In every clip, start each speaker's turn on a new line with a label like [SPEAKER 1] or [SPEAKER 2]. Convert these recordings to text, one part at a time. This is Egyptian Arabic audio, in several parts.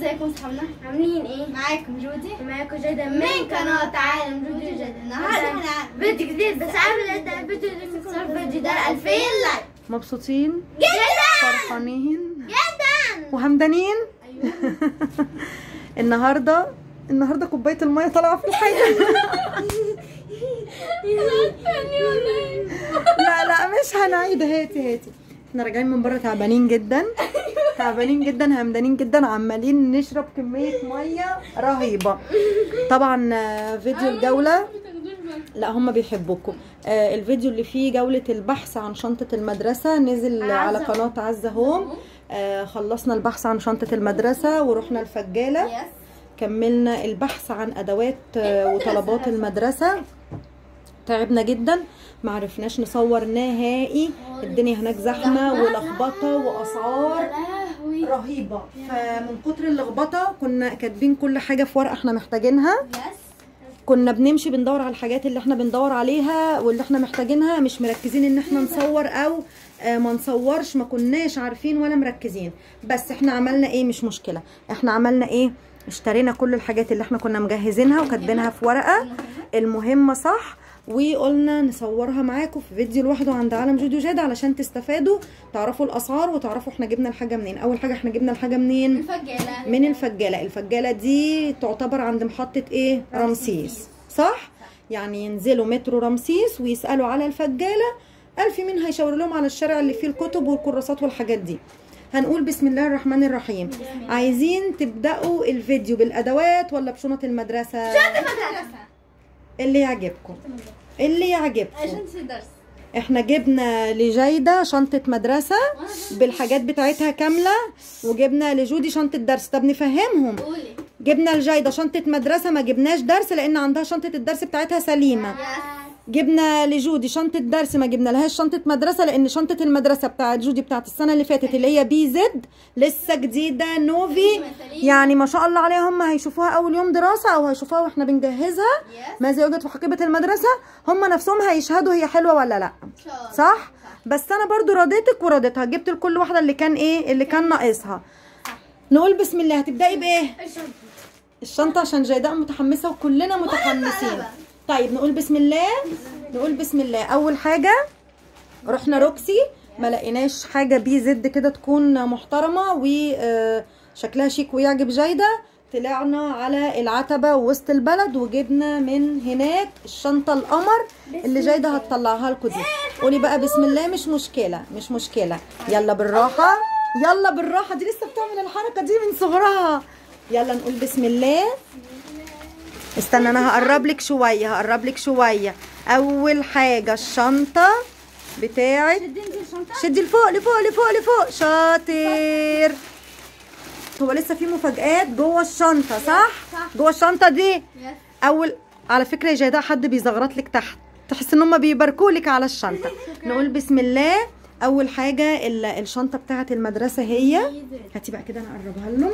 [SPEAKER 1] ازيكم صحابنا عاملين ايه
[SPEAKER 2] معاكم جودي
[SPEAKER 1] معاكم جيدة
[SPEAKER 2] من قناة عالم جودي وجدة النهارده احنا
[SPEAKER 1] فيديو جديد بس قبل ده الفيديو اللي بنصور الفيديو ده 2000 لايك
[SPEAKER 3] مبسوطين
[SPEAKER 2] جدا
[SPEAKER 3] فرحانين
[SPEAKER 2] جدا
[SPEAKER 3] وهمدانين النهارده النهارده كوبايه الميه طالعه في الحقيقه لا لا مش هنعيد هاتي هاتي احنا راجعين من بره تعبانين جدا تعبانين جدا همدانين جدا عمالين نشرب كميه ميه رهيبه طبعا آه، فيديو الجوله لا هم بيحبوكم آه الفيديو اللي فيه جولة البحث عن شنطة المدرسة نزل على
[SPEAKER 1] عزة.
[SPEAKER 3] قناة عزة هوم آه خلصنا البحث عن شنطة المدرسة ورحنا الفجالة
[SPEAKER 2] يس
[SPEAKER 3] كملنا البحث عن ادوات آه، وطلبات المدرسه تعبنا جدا معرفناش نصور نهائي الدنيا هناك زحمه ولخبطه واسعار
[SPEAKER 1] لهوي
[SPEAKER 3] رهيبه فمن كتر اللخبطه كنا كاتبين كل حاجه في ورقه احنا محتاجينها
[SPEAKER 2] يس
[SPEAKER 3] كنا بنمشي بندور على الحاجات اللي احنا بندور عليها واللي احنا محتاجينها مش مركزين ان احنا نصور او آه، ما نصورش ما كناش عارفين ولا مركزين بس احنا عملنا ايه مش مشكلة احنا عملنا ايه اشترينا كل الحاجات اللي احنا كنا مجهزينها وكاتبينها في ورقة المهمة صح وقلنا نصورها معاكم في فيديو لوحده عند عالم جودو جاد علشان تستفادوا تعرفوا الاسعار وتعرفوا احنا جبنا الحاجة منين اول حاجة احنا جبنا الحاجة منين
[SPEAKER 2] الفجالة
[SPEAKER 3] من الفجالة الفجالة دي تعتبر عند محطة ايه رمسيس صح يعني ينزلوا مترو رمسيس ويسألوا على الفجالة ألف مين هيشاور لهم على الشارع اللي فيه الكتب والكراسات والحاجات دي هنقول بسم الله الرحمن الرحيم عايزين تبدأوا الفيديو بالأدوات ولا بشنط المدرسة
[SPEAKER 2] المدرسة
[SPEAKER 3] اللي يعجبكم اللي يعجبكم
[SPEAKER 2] عشان في درس
[SPEAKER 3] احنا جبنا لجيدة شنطة مدرسة بالحاجات بتاعتها كاملة وجبنا لجودي شنطة درس طب نفهمهم
[SPEAKER 2] قولي
[SPEAKER 3] جبنا لجايدة شنطة مدرسة ما جبناش درس لأن عندها شنطة الدرس بتاعتها سليمة جبنا لجودي شنطة درس ما جبنا لهاش شنطة مدرسة لأن شنطة المدرسة بتاعت جودي بتاعت السنة اللي فاتت اللي هي بي زد لسه جديدة نوفي يعني ما شاء الله عليها هم هيشوفوها أول يوم دراسة أو هيشوفوها وإحنا بنجهزها
[SPEAKER 2] يس
[SPEAKER 3] ماذا يوجد في حقيبة المدرسة هم نفسهم هيشهدوا هي حلوة ولا لأ صح بس أنا برضو رضيتك ورضيتها جبت لكل واحدة اللي كان إيه اللي كان ناقصها نقول بسم الله هتبدأي بإيه الشنطة عشان جيداء متحمسة وكلنا متحمسين طيب نقول بسم الله نقول بسم الله أول حاجة رحنا روكسي ما لقيناش حاجة بي زد كده تكون محترمة وشكلها شيك ويعجب جيدة طلعنا على العتبة وسط البلد وجبنا من هناك الشنطة القمر اللي جيدة هتطلعها لكم دي قولي بقى بسم الله مش مشكلة مش مشكلة يلا بالراحة يلا بالراحة دي لسه بتعمل الحركة دي من صغرها يلا نقول بسم الله استنى انا هقرب لك شويه هقرب لك شويه اول حاجه الشنطه بتاعت شدي لفوق لفوق لفوق لفوق شاطر هو لسه في مفاجآت جوه الشنطه صح جوه الشنطه دي
[SPEAKER 2] يس
[SPEAKER 3] اول على فكره يا جيداء حد بيزغرط لك تحت تحس ان هم بيباركوا لك على الشنطه نقول بسم الله اول حاجه ال- الشنطه بتاعه المدرسه هي هاتي بقى كده انا اقربها لهم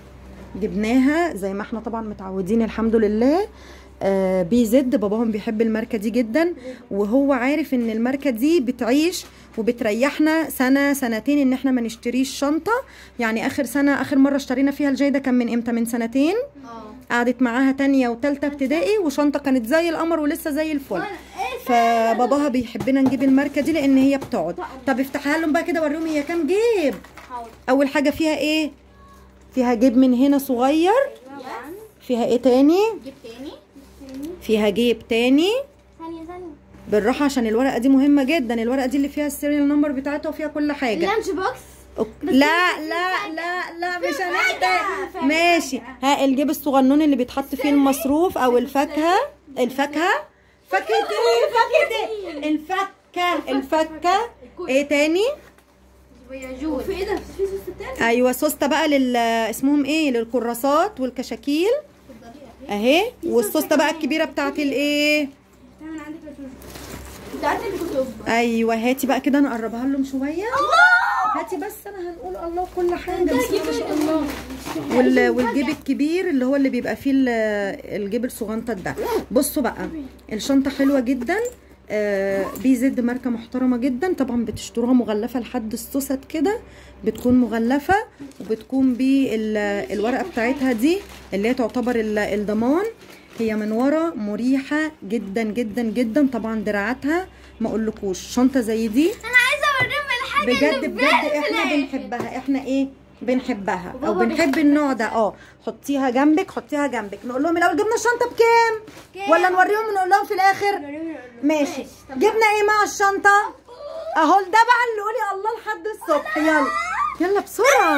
[SPEAKER 3] جبناها زي ما احنا طبعا متعودين الحمد لله آه بي زد باباهم بيحب الماركه دي جدا وهو عارف ان الماركه دي بتعيش وبتريحنا سنه سنتين ان احنا ما نشتريش شنطه يعني اخر سنه اخر مره اشترينا فيها الجيده كان من امتى من سنتين
[SPEAKER 2] اه
[SPEAKER 3] قعدت معاها تانية وتالتة ابتدائي وشنطة كانت زي القمر ولسه زي الفل فباباها بيحبنا نجيب الماركة دي لان هي بتقعد طب افتحها لهم بقى كده وريهم هي كام جيب
[SPEAKER 2] حاضر
[SPEAKER 3] اول حاجة فيها ايه فيها جيب من هنا صغير
[SPEAKER 2] يس
[SPEAKER 3] فيها ايه تاني
[SPEAKER 2] جيب تاني
[SPEAKER 3] فيها جيب تاني
[SPEAKER 2] ثانية ثانية
[SPEAKER 3] بالراحة عشان الورقة دي مهمة جدا الورقة دي اللي فيها السيريال نمبر بتاعتها وفيها كل حاجة
[SPEAKER 2] لانش بوكس
[SPEAKER 3] أوك. لا لا لا لا مش هنحتاج ماشي ها الجيب الصغنون اللي بيتحط فيه المصروف او الفاكهه الفاكهه فاكهه ايه فاكهه ايه الفكه الفكه ايه تاني
[SPEAKER 2] وياجول في ايه ده في سوس تاني
[SPEAKER 3] ايوه سوسته بقى لل اسمهم ايه للكراسات والكشاكيل اهي والسوسته بقى الكبيره بتاعت الايه
[SPEAKER 2] تعمل عندك الجوجو بتاعت الكتب
[SPEAKER 3] ايوه هاتي بقى كده نقربها لهم شويه هاتي بس انا هنقول الله كل حاجه بسم الله ما شاء الله وال... والجيب الكبير اللي هو اللي بيبقى فيه ال- الجيب الصغنطط ده بصوا بقى الشنطه حلوه جدا آه بي زد ماركه محترمه جدا طبعا بتشتروها مغلفه لحد السوست كده بتكون مغلفه وبتكون بالورقه بتاعتها دي اللي هي تعتبر ال- الضمان هي من ورا مريحه جدا جدا جدا طبعا دراعاتها ما اقولكوش شنطه زي دي
[SPEAKER 1] انا عايزه اوريهم الحاجه
[SPEAKER 3] بجد
[SPEAKER 1] اللي
[SPEAKER 3] بجد
[SPEAKER 1] في بالي في
[SPEAKER 3] احنا
[SPEAKER 1] الآخر.
[SPEAKER 3] بنحبها احنا ايه بنحبها او
[SPEAKER 1] وبابا
[SPEAKER 3] بنحب النوع ده اه حطيها جنبك حطيها جنبك نقول لهم الاول جبنا الشنطه بكام
[SPEAKER 1] كام؟
[SPEAKER 3] ولا نوريهم ونقول لهم في الاخر ماشي جبنا ايه مع الشنطه اهو ده بقى اللي قولي الله لحد الصبح يلا يلا بسرعه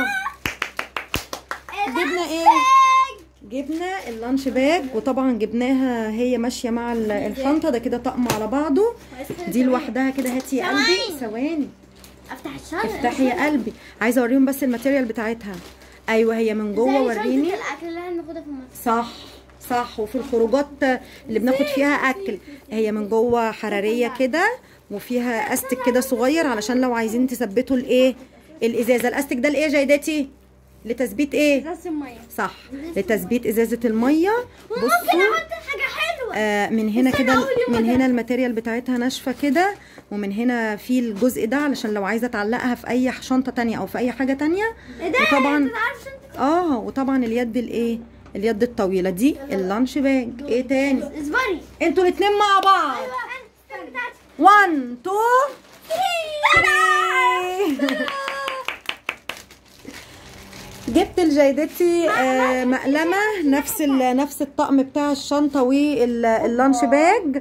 [SPEAKER 3] جبنا ايه جبنا اللانش باج وطبعا جبناها هي ماشيه مع ال- الشنطه ده كده طقم على بعضه دي لوحدها كده هاتي يا قلبي
[SPEAKER 1] ثواني.
[SPEAKER 3] ثواني
[SPEAKER 1] افتح الشنطه
[SPEAKER 3] افتحي يا قلبي عايزه اوريهم بس الماتيريال بتاعتها ايوه هي من جوه وريني
[SPEAKER 1] الاكل اللي هناخدها في المطعم
[SPEAKER 3] صح صح وفي الخروجات اللي بناخد فيها اكل هي من جوه حراريه كده وفيها استك كده صغير علشان لو عايزين تثبتوا الايه الازازه الاستك ده لايه يا جيداتي لتثبيت ايه
[SPEAKER 2] ازازه الميه
[SPEAKER 3] صح لتثبيت ازازه الميه
[SPEAKER 1] ممكن
[SPEAKER 3] بصوا
[SPEAKER 1] احط حاجه حلوه
[SPEAKER 3] آه من هنا
[SPEAKER 1] استنى
[SPEAKER 3] كده
[SPEAKER 1] أقول يوم
[SPEAKER 3] من
[SPEAKER 1] ده.
[SPEAKER 3] هنا الماتيريال بتاعتها ناشفه كده ومن هنا في الجزء ده علشان لو عايزه تعلقها في اي شنطه تانية او في اي حاجه تانية
[SPEAKER 1] ايه ده
[SPEAKER 3] وطبعا
[SPEAKER 1] انت عارف شنطه
[SPEAKER 3] اه وطبعا اليد الايه اليد الطويله دي اللانش باج ايه تاني
[SPEAKER 1] اصبري
[SPEAKER 3] انتوا الاتنين مع بعض
[SPEAKER 1] ايوه انا بتاعتي
[SPEAKER 3] 1 2 3 جبت لجيدتي آه مقلمه نفس ال- نفس الطقم بتاع الشنطه واللانش باج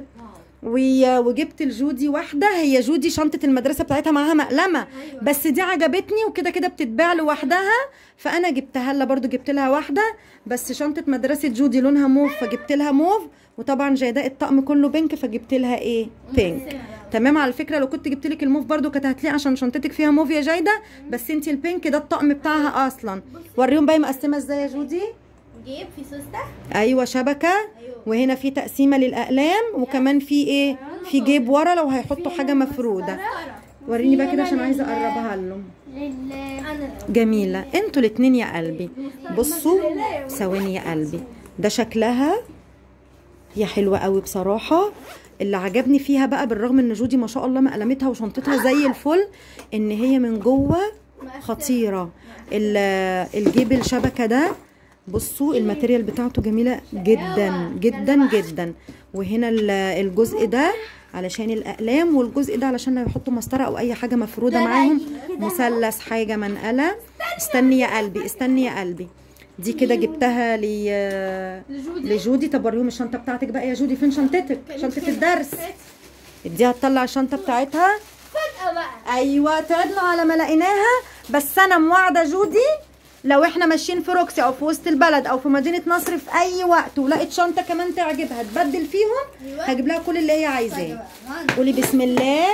[SPEAKER 3] و- وجبت لجودي واحده هي جودي شنطه المدرسه بتاعتها معاها مقلمه بس دي عجبتني وكده كده بتتباع لوحدها فانا جبتها لها برضو جبت لها واحده بس شنطه مدرسه جودي لونها موف فجبت لها موف وطبعا جيداء الطقم كله بينك فجبت لها ايه بينك تمام على فكره لو كنت جبت لك الموف برضو كانت هتليق عشان شنطتك فيها موف يا جيده بس انت البينك ده الطقم بتاعها اصلا وريهم بقى مقسمه ازاي يا جودي
[SPEAKER 2] جيب في سوسته
[SPEAKER 3] ايوه شبكه وهنا في تقسيمه للاقلام وكمان في ايه في جيب ورا لو هيحطوا حاجه مفروده وريني بقى كده عشان عايزه اقربها لهم
[SPEAKER 1] لل
[SPEAKER 2] انا
[SPEAKER 3] جميله انتوا الاتنين يا قلبي بصوا ثواني يا قلبي ده شكلها هي حلوه قوي بصراحه اللي عجبني فيها بقى بالرغم ان جودي ما شاء الله مقلمتها وشنطتها زي الفل ان هي من جوه خطيره ال- الجيب الشبكه ده بصوا الماتيريال بتاعته جميله جدا جدا جدا وهنا ال- الجزء ده علشان الاقلام والجزء ده علشان لو يحطوا مسطره او اي حاجه مفروده معاهم مثلث حاجه منقله استني يا قلبي استني يا قلبي دي كده جبتها لي لجودي طب وريهم الشنطه بتاعتك بقى يا جودي فين شنطتك شنطه الدرس اديها تطلع الشنطه بتاعتها
[SPEAKER 1] فجاه بقى
[SPEAKER 3] ايوه تعدلوا على ما لقيناها بس انا موعده جودي لو احنا ماشيين في روكسي او في وسط البلد او في مدينه نصر في اي وقت ولقيت شنطه كمان تعجبها تبدل فيهم هجيب لها كل اللي هي عايزاه قولي بسم الله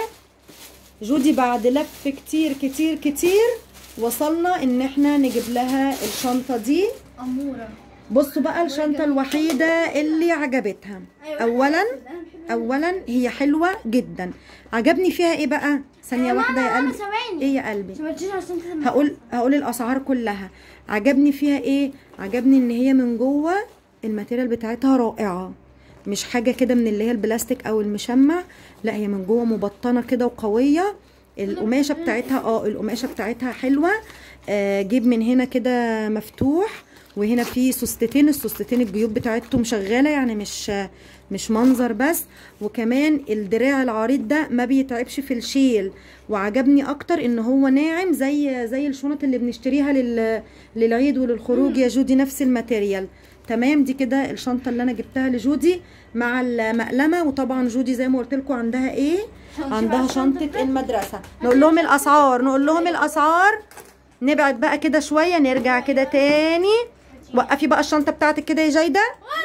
[SPEAKER 3] جودي بعد لف كتير كتير كتير وصلنا ان احنا نجيب لها الشنطه دي
[SPEAKER 2] اموره
[SPEAKER 3] بصوا بقى الشنطه الوحيده اللي عجبتها اولا اولا هي حلوه جدا عجبني فيها ايه بقى ثانيه واحده يا قلبي
[SPEAKER 1] ثواني
[SPEAKER 3] ايه يا قلبي
[SPEAKER 2] ما تجيش عشان تسمع
[SPEAKER 3] هقول هقول الاسعار كلها عجبني فيها ايه عجبني ان هي من جوه الماتيريال بتاعتها رائعه مش حاجه كده من اللي هي البلاستيك او المشمع لا هي من جوه مبطنه كده وقويه القماشه بتاعتها اه القماشه بتاعتها حلوه آه جيب من هنا كده مفتوح وهنا في سوستتين السوستتين الجيوب بتاعتهم شغاله يعني مش مش منظر بس وكمان الدراع العريض ده ما بيتعبش في الشيل وعجبني اكتر ان هو ناعم زي زي الشنط اللي بنشتريها لل للعيد وللخروج يا جودي نفس الماتيريال تمام دي كده الشنطه اللي انا جبتها لجودي مع المقلمه وطبعا جودي زي ما قلت لكم عندها ايه عندها شنطه المدرسه نقول لهم الاسعار نقول لهم الاسعار نبعد بقى كده شويه نرجع كده تاني وقفي بقى الشنطه بتاعتك كده يا جايده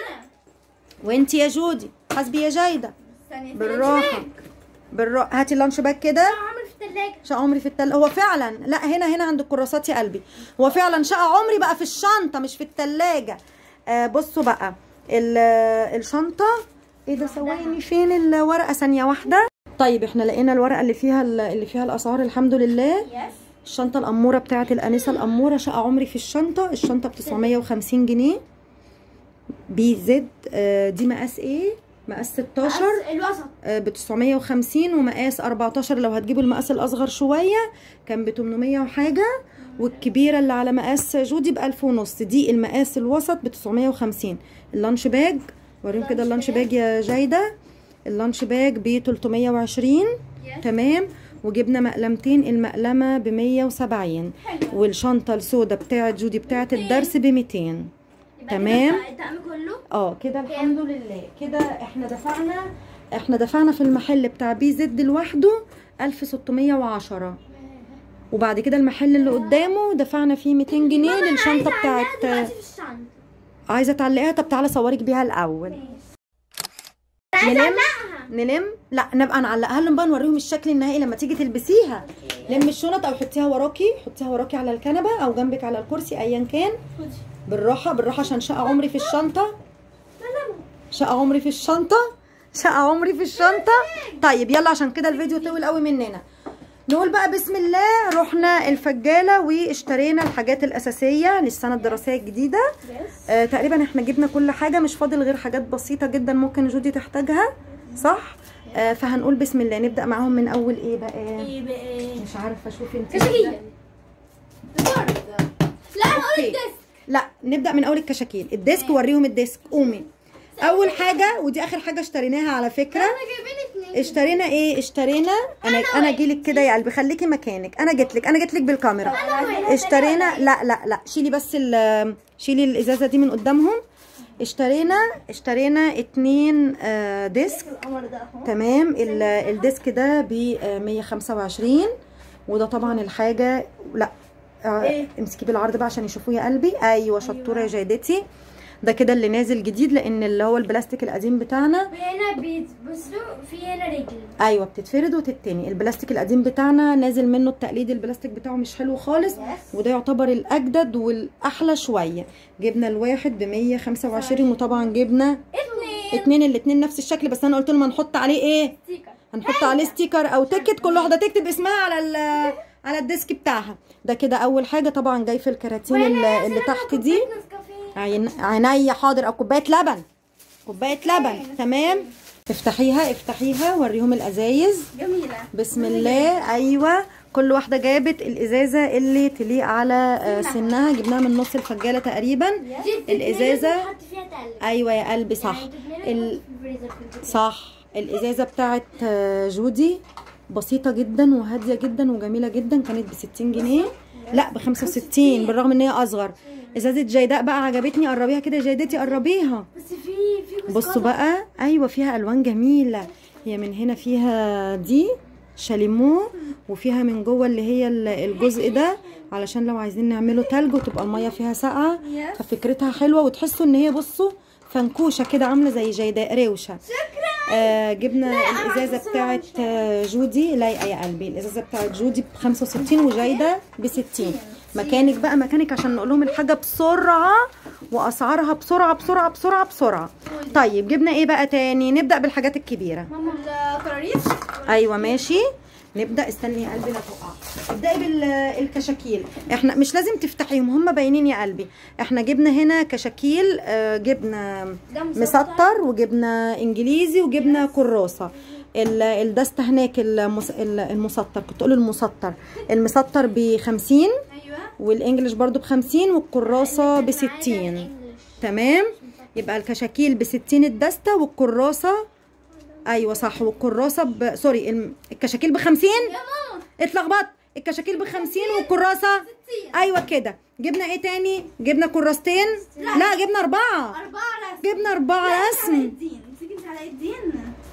[SPEAKER 3] وانت يا جودي حاسبي يا جايده بالراحه بالراحه هاتي اللانش باك كده
[SPEAKER 1] عمري في الثلاجه
[SPEAKER 3] شقى عمري في التل هو فعلا لا هنا هنا عند الكراسات يا قلبي هو فعلا شقى عمري بقى في الشنطه مش في التلاجة آه بصوا بقى ال- الشنطه ايه ده ثواني فين الورقه ثانيه واحده طيب احنا لقينا الورقه اللي فيها ال- اللي فيها الاسعار الحمد لله
[SPEAKER 2] يس
[SPEAKER 3] الشنطه الاموره بتاعه الانسه الاموره شقى عمري في الشنطه الشنطه ب 950 جنيه بي زد آه، دي مقاس ايه مقاس 16
[SPEAKER 1] الوسط
[SPEAKER 3] ب 950 ومقاس 14 لو هتجيبوا المقاس الاصغر شويه كان ب 800 وحاجه والكبيره اللي على مقاس جودي ب 1000 ونص دي المقاس الوسط ب 950 اللانش باج وريهم كده اللانش باج يا جايده اللانش باج ب 320 تمام وجبنا مقلمتين المقلمه ب 170 والشنطه السوداء بتاعه جودي بتاعه الدرس ب 200
[SPEAKER 1] يبقى
[SPEAKER 3] تمام.
[SPEAKER 1] كده الطقم كله
[SPEAKER 3] اه كده الحمد لله كده احنا دفعنا احنا دفعنا في المحل بتاع بي زد لوحده 1610 وبعد كده المحل اللي قدامه دفعنا فيه 200 جنيه للشنطه بتاعت
[SPEAKER 1] دلوقتي في الشنطه
[SPEAKER 3] عايزه تعلقيها طب تعالى صورك بيها الاول نلم نلم لا نبقى نعلقها لهم بقى نوريهم الشكل النهائي لما تيجي تلبسيها لم الشنط او حطيها وراكي حطيها وراكي على الكنبه او جنبك على الكرسي ايا كان بالراحه بالراحه عشان شقه عمري في الشنطه شقه عمري في الشنطه شقه عمري في الشنطه طيب يلا عشان كده الفيديو طويل قوي مننا نقول بقى بسم الله رحنا الفجاله واشترينا الحاجات الاساسيه للسنه الدراسيه الجديده آه تقريبا احنا جبنا كل حاجه مش فاضل غير حاجات بسيطه جدا ممكن جودي تحتاجها صح آه فهنقول بسم الله نبدا معاهم من اول ايه بقى
[SPEAKER 1] ايه بقى
[SPEAKER 3] مش عارفه اشوف انت
[SPEAKER 1] كشاكيل لا انا
[SPEAKER 3] أوكي.
[SPEAKER 1] قلت ديسك
[SPEAKER 3] لا نبدا من اول الكشاكيل الديسك وريهم الديسك قومي اول حاجه ودي اخر حاجه اشتريناها على فكره
[SPEAKER 1] احنا جايبين اتنين
[SPEAKER 3] اشترينا ايه اشترينا انا انا اجيلك كده يا قلبي خليكي مكانك انا جيت لك انا جيت لك بالكاميرا اشترينا لا لا لا شيلي بس ال- شيلي الازازه دي من قدامهم اشترينا اشترينا اتنين آه، ديسك
[SPEAKER 2] القمر ده اهو
[SPEAKER 3] تمام ال- الديسك ده ب 125 وده طبعا الحاجه لا آه، امسكي بالعرض بقى عشان يشوفوه يا قلبي ايوه شطوره يا جيدتي ده كده اللي نازل جديد لان اللي هو البلاستيك القديم بتاعنا
[SPEAKER 1] هنا بيت بصوا في هنا رجل
[SPEAKER 3] ايوه بتتفرد وتتني البلاستيك القديم بتاعنا نازل منه التقليد البلاستيك بتاعه مش حلو خالص وده يعتبر الاجدد والاحلى شويه جبنا الواحد ب 125 وطبعا جبنا
[SPEAKER 1] اتنين
[SPEAKER 3] اتنين الاتنين نفس الشكل بس انا قلت لهم هنحط عليه ايه
[SPEAKER 1] ستيكر
[SPEAKER 3] هنحط عليه ستيكر او تيكت كل واحده تكتب اسمها على ال- على الديسك بتاعها ده كده اول حاجه طبعا جاي في الكراتين اللي, اللي تحت دي عين عينيا حاضر او كوبايه لبن كوبايه لبن تمام افتحيها افتحيها وريهم الازايز
[SPEAKER 2] جميلة
[SPEAKER 3] بسم الله ايوه كل واحده جابت الازازه اللي تليق على آه، سنها جبناها من نص الفجاله تقريبا الازازه
[SPEAKER 1] حط فيها تلج
[SPEAKER 3] ايوه يا قلبي صح
[SPEAKER 1] يعني تتملي
[SPEAKER 3] ال...
[SPEAKER 1] في الفريزر في البيت.
[SPEAKER 3] صح الازازه بتاعت آه، جودي بسيطه جدا وهاديه جدا وجميله جدا كانت ب 60 جنيه لا ب 65 بالرغم ان هي اصغر ازازه جيداء بقى عجبتني قربيها كده يا جيدتي قربيها
[SPEAKER 1] بس في في
[SPEAKER 3] بصوا بقى ايوه فيها الوان جميله هي من هنا فيها دي شاليمو وفيها من جوه اللي هي ال- الجزء ده علشان لو عايزين نعمله تلج وتبقى الميه فيها ساقعه ففكرتها حلوه وتحسوا ان هي بصوا فنكوشه كده عامله زي جيداء روشه آه جبنا الازازه بتاعت آه، جودي لايقه يا قلبي الازازه بتاعت جودي ب 65 وجايده ب 60 مكانك بقى مكانك عشان نقول لهم الحاجه بسرعه واسعارها بسرعه بسرعه بسرعه بسرعه طيب جبنا ايه بقى تاني نبدا بالحاجات الكبيره
[SPEAKER 2] ماما الكراريس
[SPEAKER 3] ايوه ماشي نبدا استني يا قلبي لا تقع ابداي بالكشاكيل احنا مش لازم تفتحيهم هم باينين يا قلبي احنا جبنا هنا كشاكيل آه، جبنا
[SPEAKER 1] ده مسطر.
[SPEAKER 3] مسطر وجبنا انجليزي وجبنا كراسه ال- الدستة هناك المس... ال- المسطر كنت اقول المسطر المسطر ب 50
[SPEAKER 2] ايوه
[SPEAKER 3] والانجليش برضو ب 50 والكراسه ب 60 تمام يبقى الكشاكيل ب 60 الدستة والكراسه ايوه صح والكراسه ب سوري الم- الكشاكيل ب 50
[SPEAKER 2] يا ماما
[SPEAKER 3] اتلخبطت الكشاكيل ب 50 والكراسه ايوه كده جبنا ايه تاني جبنا كراستين لا جبنا اربعه
[SPEAKER 2] أربعة رسم
[SPEAKER 3] جبنا اربعه
[SPEAKER 2] علاء
[SPEAKER 3] رسم
[SPEAKER 2] الدين تيجي انت علاء الدين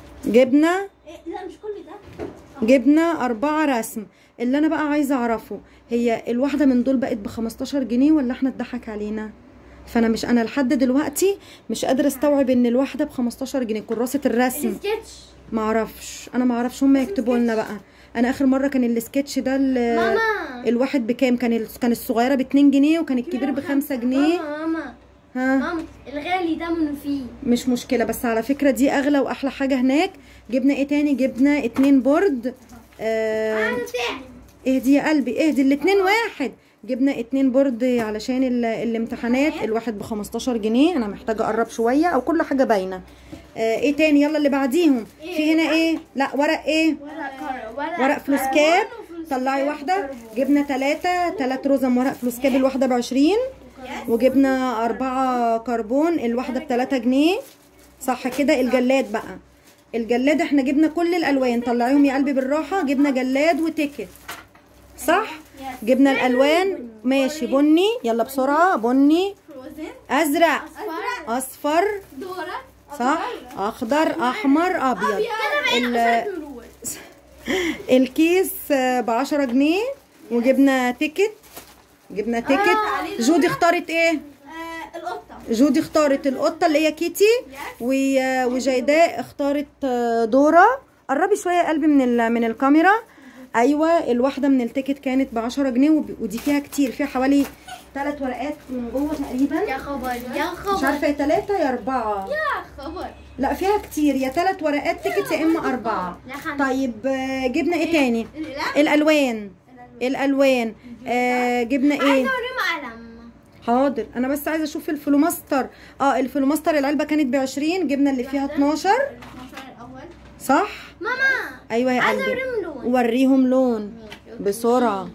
[SPEAKER 3] جبنا
[SPEAKER 2] إيه لا مش كل ده
[SPEAKER 3] جبنا أربعة رسم اللي أنا بقى عايزة أعرفه هي الواحدة من دول بقت ب 15 جنيه ولا احنا اتضحك علينا فأنا مش أنا لحد دلوقتي مش قادرة استوعب إن الواحدة ب 15 جنيه كراسة الرسم
[SPEAKER 1] السكتش
[SPEAKER 3] معرفش أنا معرفش هما يكتبوا لنا بقى أنا آخر مرة كان السكتش ده ال-
[SPEAKER 1] ماما
[SPEAKER 3] الواحد بكام كان ال- كان الصغيرة ب 2 جنيه وكان الكبير ب 5 جنيه
[SPEAKER 1] ماما ماما
[SPEAKER 3] ها
[SPEAKER 1] ماما الغالي ده منه فيه
[SPEAKER 3] مش مشكلة بس على فكرة دي أغلى وأحلى حاجة هناك جبنا إيه تاني جبنا اتنين بورد آه
[SPEAKER 1] انا بتاعي
[SPEAKER 3] اهدي يا قلبي اهدي الاتنين واحد جبنا اتنين بورد علشان ال- الامتحانات الواحد ب 15 جنيه انا محتاجه اقرب شويه او كل حاجه باينه آه ايه تاني يلا اللي بعديهم في هنا ايه لا ورق ايه
[SPEAKER 1] ورق
[SPEAKER 3] ورق فلوس كاب طلعي واحدة جبنا تلاتة تلات رزم ورق فلوس كاب الواحدة بعشرين وجبنا أربعة كربون الواحدة بتلاتة جنيه صح كده الجلاد بقى الجلاد احنا جبنا كل الألوان طلعيهم يا قلبي بالراحة جبنا جلاد وتيكت صح جبنا الألوان ماشي بني يلا بسرعة بني
[SPEAKER 2] فروزن
[SPEAKER 3] أزرق
[SPEAKER 2] ازرق
[SPEAKER 3] أصفر
[SPEAKER 2] دورة
[SPEAKER 3] صح أخضر أحمر أبيض ال-
[SPEAKER 1] الورود
[SPEAKER 3] الكيس ب 10 جنيه وجبنا تيكت جبنا تيكت جودي اختارت ايه
[SPEAKER 2] آه القطة
[SPEAKER 3] جودي اختارت القطه اللي هي كيتي و- وجيداء اختارت آه، دورة قربي شويه يا قلبي من ال- من الكاميرا ايوه الواحده من التيكت كانت ب 10 جنيه وب- ودي فيها كتير فيها حوالي ثلاث ورقات من جوه تقريبا
[SPEAKER 1] يا خبر يا
[SPEAKER 3] مش
[SPEAKER 1] خبر
[SPEAKER 3] عارفه يا ثلاثه يا اربعه
[SPEAKER 2] يا خبر
[SPEAKER 3] لا فيها كتير يا ثلاث ورقات تيكت يا اما اربعه
[SPEAKER 1] يا خمسة
[SPEAKER 3] طيب آه، جبنا ايه تاني
[SPEAKER 2] الأقلام
[SPEAKER 3] الالوان الالوان آه جبنا ايه
[SPEAKER 1] عايزة اوريهم قلم
[SPEAKER 3] حاضر انا بس عايزه اشوف الفلوماستر اه الفلوماستر العلبه كانت ب 20 جبنا اللي فيها 12
[SPEAKER 2] 12 الأول
[SPEAKER 3] صح
[SPEAKER 1] ماما
[SPEAKER 3] ايوه يا
[SPEAKER 1] عايزة
[SPEAKER 3] قلبي
[SPEAKER 1] اوريهم لون
[SPEAKER 3] وريهم لون بسرعه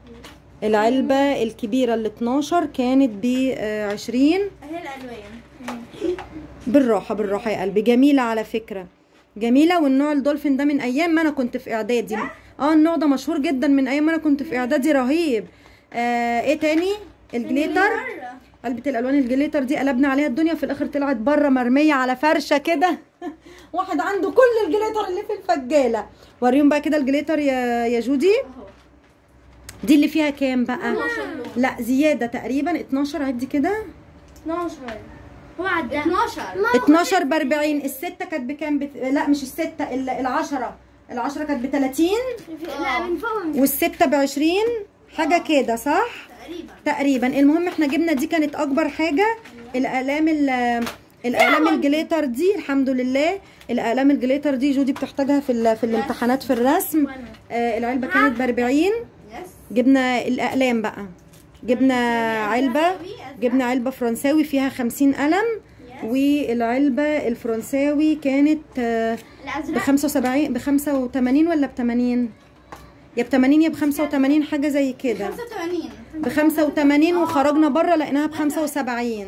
[SPEAKER 3] العلبه الكبيره اللي 12 كانت ب 20
[SPEAKER 2] اهي الألوان
[SPEAKER 3] بالراحه بالراحه يا قلبي جميله على فكره جميله والنوع الدولفين ده من ايام ما انا كنت في اعدادي اه النوع ده مشهور جدا من ايام ما انا كنت في اعدادي رهيب آه ايه تاني الجليتر علبة الالوان الجليتر دي قلبنا عليها الدنيا في الاخر طلعت بره مرميه على فرشه كده واحد عنده كل الجليتر اللي في الفجاله وريهم بقى كده الجليتر يا يا جودي
[SPEAKER 2] اهو
[SPEAKER 3] دي اللي فيها كام بقى
[SPEAKER 2] 12 لون
[SPEAKER 3] لا زياده تقريبا 12 عدي كده
[SPEAKER 1] 12 هو عدى
[SPEAKER 2] 12
[SPEAKER 3] 12 ب 40 الستة كانت بكام بت... لا مش الستة ال- العشرة العشرة كانت ب 30
[SPEAKER 1] لا من فوق من
[SPEAKER 3] والستة ب 20 حاجة كده صح؟
[SPEAKER 2] تقريبا
[SPEAKER 3] تقريبا المهم احنا جبنا دي كانت أكبر حاجة الأقلام ال- الأقلام الجليتر دي الحمد لله الأقلام الجليتر دي جودي بتحتاجها في ال... في الامتحانات في الرسم آه العلبة كانت ب 40
[SPEAKER 2] يس
[SPEAKER 3] جبنا الأقلام بقى جبنا علبة جبنا علبة فرنساوي فيها 50 قلم والعلبة الفرنساوي كانت آه، ب
[SPEAKER 1] الازرق
[SPEAKER 3] 75 ب 85 ولا ب 80 يا ب 80 يا ب 85 حاجة زي كده
[SPEAKER 2] 85
[SPEAKER 3] ب 85 وخرجنا بره لقيناها ب 75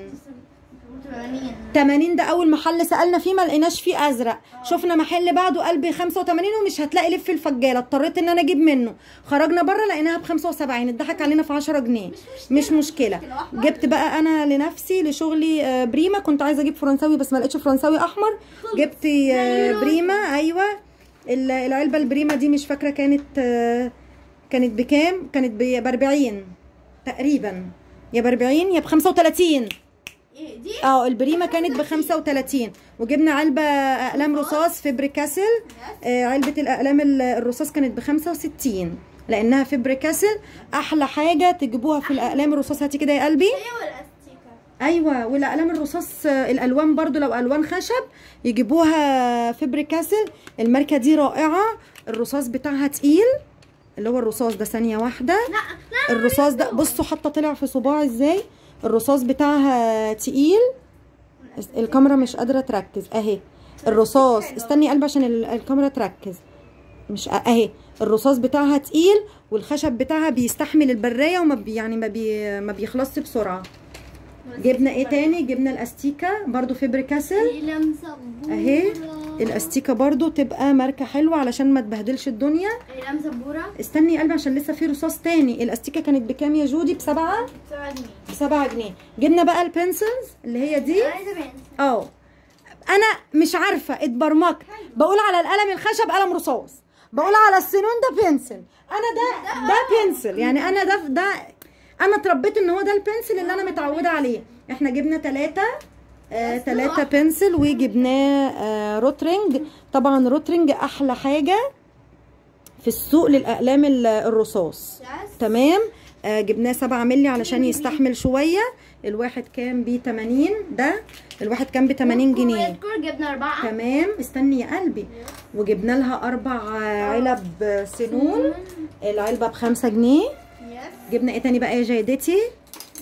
[SPEAKER 2] 80
[SPEAKER 3] 80 ده اول محل سالنا فيه ما لقيناش فيه ازرق شفنا محل بعده قال ب 85 ومش هتلاقي لف الفجاله اضطريت ان انا اجيب منه خرجنا بره لقيناها ب 75 اتضحك علينا في 10 جنيه مش مشكله جبت بقى انا لنفسي لشغلي آه، بريمه كنت عايزه اجيب فرنساوي بس ما لقيتش فرنساوي احمر جبت آه، بريمه ايوه ال- العلبه البريمه دي مش فاكره كانت آه، كانت بكام كانت ب 40 تقريبا يا ب 40 يا ب 35
[SPEAKER 2] ايه دي
[SPEAKER 3] اه البريمه كانت ب 35 وجبنا علبه اقلام رصاص فبر كاسل آه علبه الاقلام ال- الرصاص كانت ب 65 لانها فبر كاسل احلى حاجه تجيبوها في الاقلام الرصاص هاتي كده يا قلبي
[SPEAKER 2] هي والاستيكر
[SPEAKER 3] ايوه والاقلام الرصاص آه، الالوان برضو لو الوان خشب يجيبوها فبر كاسل الماركه دي رائعه الرصاص بتاعها تقيل اللي هو الرصاص ده ثانيه واحده
[SPEAKER 1] لا
[SPEAKER 3] الرصاص ده بصوا حتى طلع في صباعي ازاي الرصاص بتاعها تقيل الكاميرا مش قادره تركز اهي الرصاص استني يا قلبي عشان ال- الكاميرا تركز مش اهي الرصاص بتاعها تقيل والخشب بتاعها بيستحمل البرايه وما بي يعني ما بي ما بيخلصش بسرعه جبنا ايه تاني جبنا الاستيكه برضو فبر كاسل
[SPEAKER 1] اقلام سبورة
[SPEAKER 3] اهي الاستيكه برضو تبقى ماركه حلوه علشان ما تبهدلش الدنيا
[SPEAKER 1] اقلام سبورة
[SPEAKER 3] استني يا قلبي عشان لسه في رصاص تاني الاستيكه كانت بكام يا جودي بسبعة
[SPEAKER 2] 7 جنيه
[SPEAKER 3] بسبعة جنيه جبنا بقى البنسلز اللي هي دي
[SPEAKER 1] عايزة بنت
[SPEAKER 3] اه انا مش عارفه اتبرمجت بقول على القلم الخشب قلم رصاص بقول على السنون ده بنسل انا ده ده بنسل يعني انا ده ده انا اتربيت ان هو ده البنسل اللي انا متعوده عليه احنا جبنا ثلاثة آه ثلاثة بنسل وجبناه آه روترينج طبعا روترينج احلى حاجه في السوق للاقلام ال- الرصاص
[SPEAKER 2] يس
[SPEAKER 3] تمام آه جبناه 7 مللي علشان يستحمل شويه الواحد كان ب 80 ده الواحد كان ب 80 جنيه
[SPEAKER 1] ويذكر جبنا أربعة
[SPEAKER 3] تمام استني يا قلبي وجبنا لها اربع علب سنون العلبه ب 5 جنيه
[SPEAKER 2] يس
[SPEAKER 3] جبنا ايه تاني بقى يا جيدتي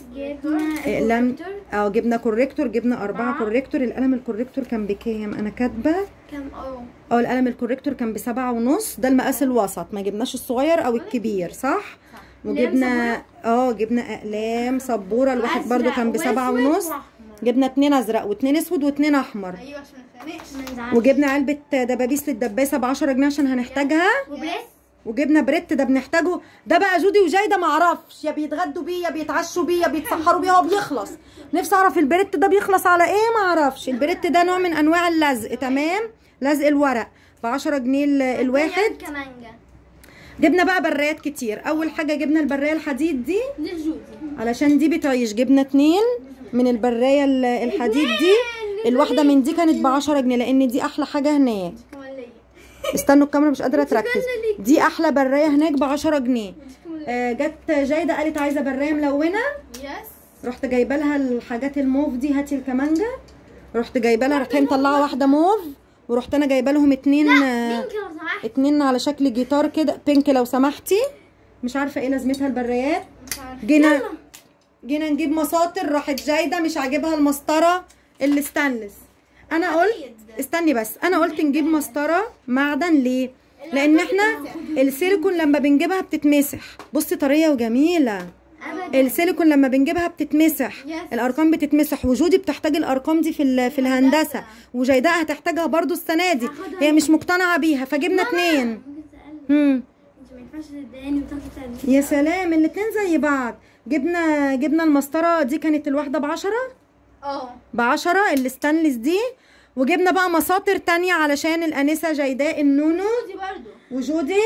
[SPEAKER 1] جبنا
[SPEAKER 3] اقلام
[SPEAKER 1] الكمبيوتر.
[SPEAKER 3] اه جبنا كوريكتور جبنا أربعة
[SPEAKER 1] أربعة.
[SPEAKER 3] كوريكتور القلم الكوريكتور كان بكام أنا كاتبة
[SPEAKER 1] كم اه
[SPEAKER 3] اه القلم الكوريكتور كان بسبعة ونص ده المقاس الوسط ما جبناش الصغير أو الكبير صح؟ وجبنا اه جبنا أقلام سبورة الواحد برضو كان بسبعة ونص جبنا اتنين أزرق واتنين أسود واتنين أحمر
[SPEAKER 2] ايوه عشان ما نتخانقش
[SPEAKER 3] وجبنا علبة دبابيس للدباسة ب 10 جنيه عشان هنحتاجها
[SPEAKER 1] وبريس
[SPEAKER 3] وجبنا بريت ده بنحتاجه ده بقى جودي وجايده ما اعرفش يا بيتغدوا بيه يا بيتعشوا بيه يا بيتسحروا بيه هو بيخلص نفسي اعرف البريت ده بيخلص على ايه ما اعرفش البريت ده نوع من انواع اللزق تمام لزق الورق ب 10 جنيه ال- الواحد
[SPEAKER 1] كمانجا
[SPEAKER 3] جبنا بقى بريات كتير اول حاجه جبنا البرايه الحديد دي
[SPEAKER 1] للجودي
[SPEAKER 3] علشان دي بتعيش جبنا اتنين من البرايه ال- الحديد دي الواحده من دي كانت ب 10 جنيه لان دي احلى حاجه هناك استنوا الكاميرا مش قادره تركز دي احلى برايه هناك ب 10 جنيه آه، جت جايده قالت عايزه برايه ملونه
[SPEAKER 2] يس
[SPEAKER 3] رحت جايبه لها الحاجات الموف دي هاتي الكمانجه رحت جايبه لها رحت هي مطلعه واحده موف ورحت انا جايبه لهم اتنين آه،
[SPEAKER 1] بينك لو سمحت
[SPEAKER 3] اتنين على شكل جيتار كده بينك لو سمحتي مش عارفه ايه لازمتها البرايات جينا جينا نجيب مساطر راحت جايده مش عاجبها المسطره الستانلس انا قلت استني بس انا قلت نجيب مسطره معدن ليه لان احنا السيليكون لما بنجيبها بتتمسح بصي طريه وجميله
[SPEAKER 1] ابدا
[SPEAKER 3] السيليكون لما بنجيبها بتتمسح
[SPEAKER 2] Yes.
[SPEAKER 3] الارقام بتتمسح وجودي بتحتاج الارقام دي في ال- في الهندسه وجيداء هتحتاجها برضو السنه دي هي مش مقتنعه بيها فجبنا اتنين
[SPEAKER 1] ممكن تسألني
[SPEAKER 3] امم
[SPEAKER 1] انت ما ينفعش تداني وتاخد تداني
[SPEAKER 3] يا سلام الاتنين زي بعض جبنا جبنا المسطره دي كانت الواحده بعشرة
[SPEAKER 2] اه
[SPEAKER 3] بعشرة الستانلس دي وجبنا بقى مساطر تانية علشان الانسه جيداء النونو
[SPEAKER 2] دي برضو
[SPEAKER 3] وجودي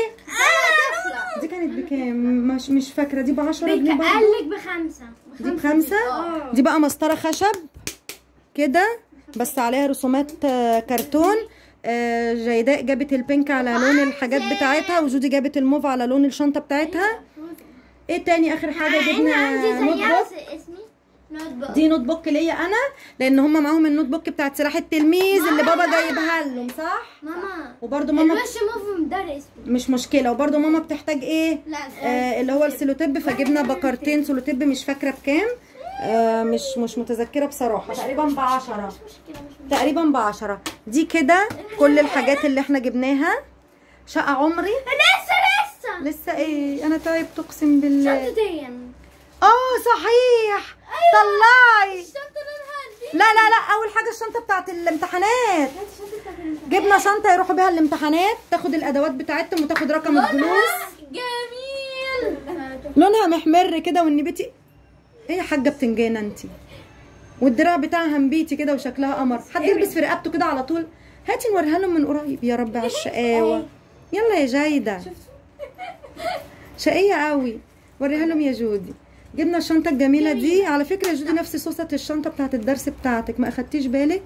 [SPEAKER 3] دي كانت بكام مش مش فاكره دي بعشرة جنيه برضو
[SPEAKER 1] قالك بخمسة
[SPEAKER 3] دي بخمسة دي بقى مسطرة خشب كده بس عليها رسومات آه، كرتون آه، جيداء جابت البينك على لون الحاجات بتاعتها وجودي جابت الموف على لون الشنطة بتاعتها ايه تاني اخر حاجة
[SPEAKER 1] انا
[SPEAKER 3] جبنا
[SPEAKER 1] عندي
[SPEAKER 3] نوت
[SPEAKER 1] زيها
[SPEAKER 3] بوك
[SPEAKER 1] بس اسمي نوت بوك
[SPEAKER 3] دي نوت بوك ليا انا لان هم معاهم النوت بوك بتاعت سلاح التلميذ اللي بابا جايبها لهم صح
[SPEAKER 1] ماما
[SPEAKER 3] وبرده ماما
[SPEAKER 1] الوش موف مدرس
[SPEAKER 3] مش مشكله وبرده ماما بتحتاج ايه
[SPEAKER 2] لا
[SPEAKER 3] آه اللي هو السلوتيب فجبنا بكرتين سلوتيب مش فاكره بكام آه مش مش متذكره بصراحه تقريبا بعشرة تقريبا بعشرة دي كده كل الحاجات اللي احنا جبناها شقه عمري
[SPEAKER 1] لسه لسه
[SPEAKER 3] لسه ايه انا تعبت اقسم بالله
[SPEAKER 1] شنطتين
[SPEAKER 3] اه صحيح طلعي
[SPEAKER 1] شنطة لونها
[SPEAKER 3] لا لا لا اول حاجه الشنطه بتاعت الامتحانات جبنا شنطه يروحوا بيها الامتحانات تاخد الادوات بتاعتهم وتاخد رقم الجلوس
[SPEAKER 1] جميل
[SPEAKER 3] لونها محمر كده والنبيتي ايه يا حاجه بتنجانه انت والدراع بتاعها نبيتي كده وشكلها قمر حد يلبس في رقبته كده على طول هاتي نوريها لهم من قريب يا رب على الشقاوه يلا يا جايده شقيه قوي وريها لهم يا جودي جبنا الشنطه الجميله دي على فكره يا جودي نفس صوصه الشنطه بتاعت الدرس بتاعتك ما اخدتيش بالك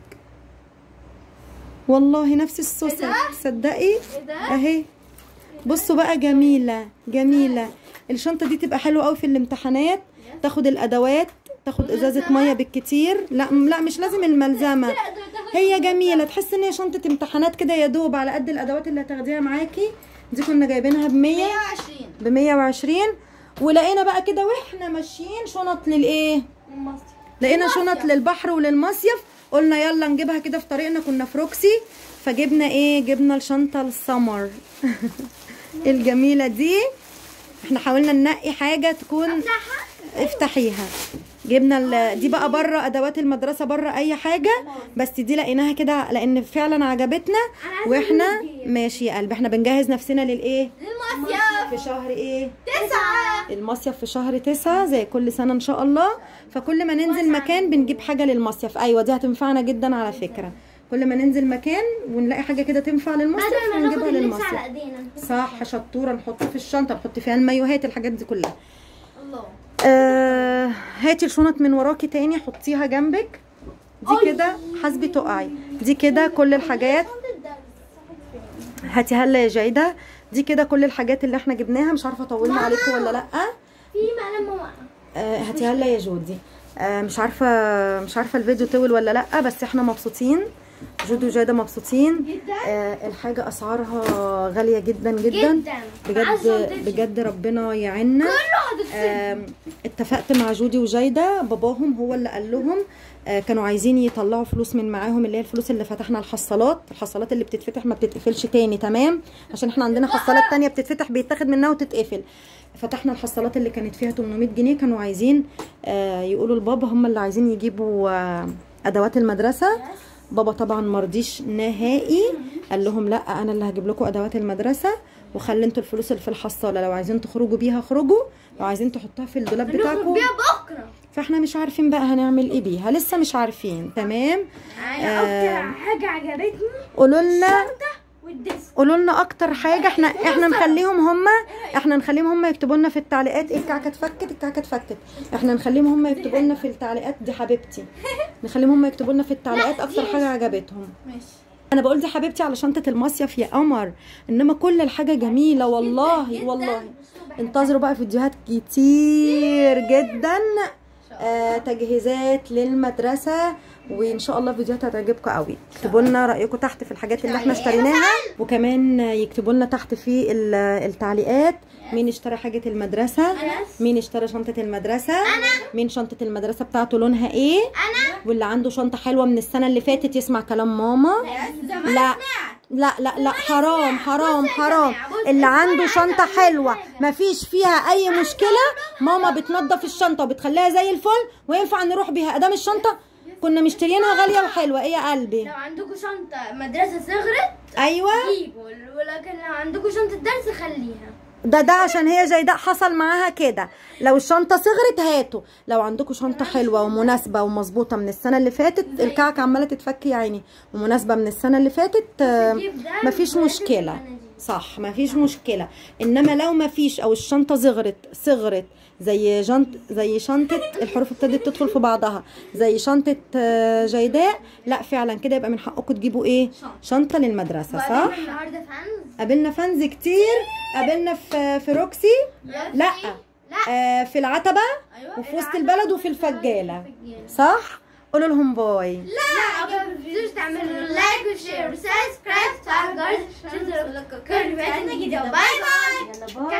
[SPEAKER 3] والله نفس الصوصه تصدقي اهي بصوا بقى جميله جميله الشنطه دي تبقى حلوه قوي في الامتحانات تاخد الادوات تاخد ازازه ميه بالكتير لا م- لا مش لازم الملزمه هي جميله تحس ان هي شنطه امتحانات كده يا دوب على قد الادوات اللي هتاخديها معاكي دي كنا جايبينها ب 100
[SPEAKER 2] 120
[SPEAKER 3] ب 120 ولقينا بقى كده واحنا ماشيين شنط للايه لقينا شنط للبحر وللمصيف قلنا يلا نجيبها كده في طريقنا كنا في روكسي فجبنا ايه جبنا الشنطه السمر الجميله دي احنا حاولنا ننقي حاجه تكون افتحيها جبنا ال- دي بقى بره ادوات المدرسه بره اي حاجه بس دي لقيناها كده لان فعلا عجبتنا واحنا ماشي يا قلبي احنا بنجهز نفسنا للايه
[SPEAKER 2] المصيف
[SPEAKER 3] في شهر ايه
[SPEAKER 2] تسعة
[SPEAKER 3] المصيف في شهر تسعة زي كل سنة ان شاء الله فكل ما ننزل مكان بنجيب حاجة للمصيف ايوه دي هتنفعنا جدا على فكرة كل ما ننزل مكان ونلاقي حاجة كده تنفع للمصيف
[SPEAKER 1] بدل ما ناخد
[SPEAKER 3] هنجيبها
[SPEAKER 1] اللبس
[SPEAKER 3] للمصيف
[SPEAKER 1] على ايدينا
[SPEAKER 3] صح شطورة نحطه في الشنطة نحط فيها المايوهات الحاجات دي كلها
[SPEAKER 2] الله
[SPEAKER 3] آه هاتي الشنط من وراكي تاني حطيها جنبك دي كده حسبي تقعي دي كده كل الحاجات هاتي هلا يا جيدة دي كده كل الحاجات اللي احنا جبناها مش عارفة اطولنا عليكم ولا لأ
[SPEAKER 1] في مقلم ماما
[SPEAKER 3] آه، هاتي هلا يا جودي آه، مش عارفه مش عارفه الفيديو طول ولا لا بس احنا مبسوطين جودي وجاده مبسوطين آه، الحاجه اسعارها غاليه جدا جدا
[SPEAKER 1] جدا
[SPEAKER 3] بجد بجد ربنا يعيننا
[SPEAKER 1] كله
[SPEAKER 3] آم، اتفقت مع جودي وجايده باباهم هو اللي قال لهم آه، كانوا عايزين يطلعوا فلوس من معاهم اللي هي الفلوس اللي فتحنا الحصالات الحصالات اللي بتتفتح ما بتتقفلش تاني تمام عشان احنا عندنا حصالات تانية بتتفتح بيتاخد منها وتتقفل فتحنا الحصالات اللي كانت فيها 800 جنيه كانوا عايزين آه، يقولوا لبابا هم اللي عايزين يجيبوا آه، ادوات المدرسه بابا طبعا مرضيش نهائي قال لهم لا انا اللي هجيب لكم ادوات المدرسه وخلي انتوا الفلوس اللي في الحصاله لو عايزين تخرجوا بيها اخرجوا لو عايزين تحطوها في الدولاب بتاعكم
[SPEAKER 2] بيها بكره
[SPEAKER 3] فاحنا مش عارفين بقى هنعمل ايه بيها لسه مش عارفين تمام
[SPEAKER 1] انا اكتر حاجه عجبتني
[SPEAKER 3] قولوا لنا
[SPEAKER 1] والديسك
[SPEAKER 3] قولوا لنا اكتر حاجه احنا احنا نخليهم هم احنا نخليهم هم يكتبوا لنا في التعليقات ايه الكعكه اتفكت الكعكه اتفكت احنا نخليهم هم يكتبوا لنا في التعليقات دي حبيبتي نخليهم هم يكتبوا لنا في التعليقات اكتر حاجه عجبتهم
[SPEAKER 2] ماشي
[SPEAKER 3] انا بقول دي حبيبتي على شنطه المصيف يا قمر انما كل الحاجه جميله والله والله انتظروا بقى فيديوهات كتير جدا آه تجهيزات للمدرسه وان شاء الله فيديوهات هتعجبكم قوي اكتبوا لنا رايكم تحت في الحاجات اللي احنا اشتريناها وكمان يكتبوا لنا تحت في ال- التعليقات مين اشترى حاجه المدرسه مين اشترى شنطه المدرسه مين شنطه المدرسه بتاعته لونها ايه واللي عنده شنطه حلوه من السنه اللي فاتت يسمع كلام ماما لا لا لا لا حرام حرام حرام اللي عنده شنطه حلوه مفيش فيها اي مشكله ماما بتنظف الشنطه وبتخليها زي الفل وينفع نروح بيها ادام الشنطه كنا مشتريينها غاليه وحلوه ايه يا قلبي
[SPEAKER 1] لو عندكم شنطه مدرسه صغرت
[SPEAKER 3] ايوه
[SPEAKER 1] جيبوا ولكن لو عندكم شنطه درس خليها
[SPEAKER 3] ده ده عشان هي جيداء حصل معاها كده لو الشنطه صغرت هاتوا لو عندكم شنطه حلوه ومناسبه ومظبوطه من السنه اللي فاتت الكعكه عماله تتفك يا عيني ومناسبه من السنه اللي فاتت آه،
[SPEAKER 1] تجيب ده
[SPEAKER 3] مفيش
[SPEAKER 1] وتجيب
[SPEAKER 3] مشكله
[SPEAKER 1] السنة دي.
[SPEAKER 3] صح مفيش مشكله انما لو مفيش او الشنطه صغرت صغرت زي جنط زي شنطه الحروف ابتدت تدخل في بعضها زي شنطه آه، جيداء لا فعلا كده يبقى من حقكم تجيبوا ايه شنطه للمدرسه صح
[SPEAKER 1] وقابلنا النهارده فانز
[SPEAKER 3] قابلنا فانز كتير قابلنا في في روكسي لا آه في العتبة وفي وسط البلد وفي الفجالة صح قولوا لهم باي
[SPEAKER 1] لا ما تنسوش تعملوا لايك وشير وسبسكرايب وتفعلوا الجرس عشان تلقوا كل فيديو جديد باي باي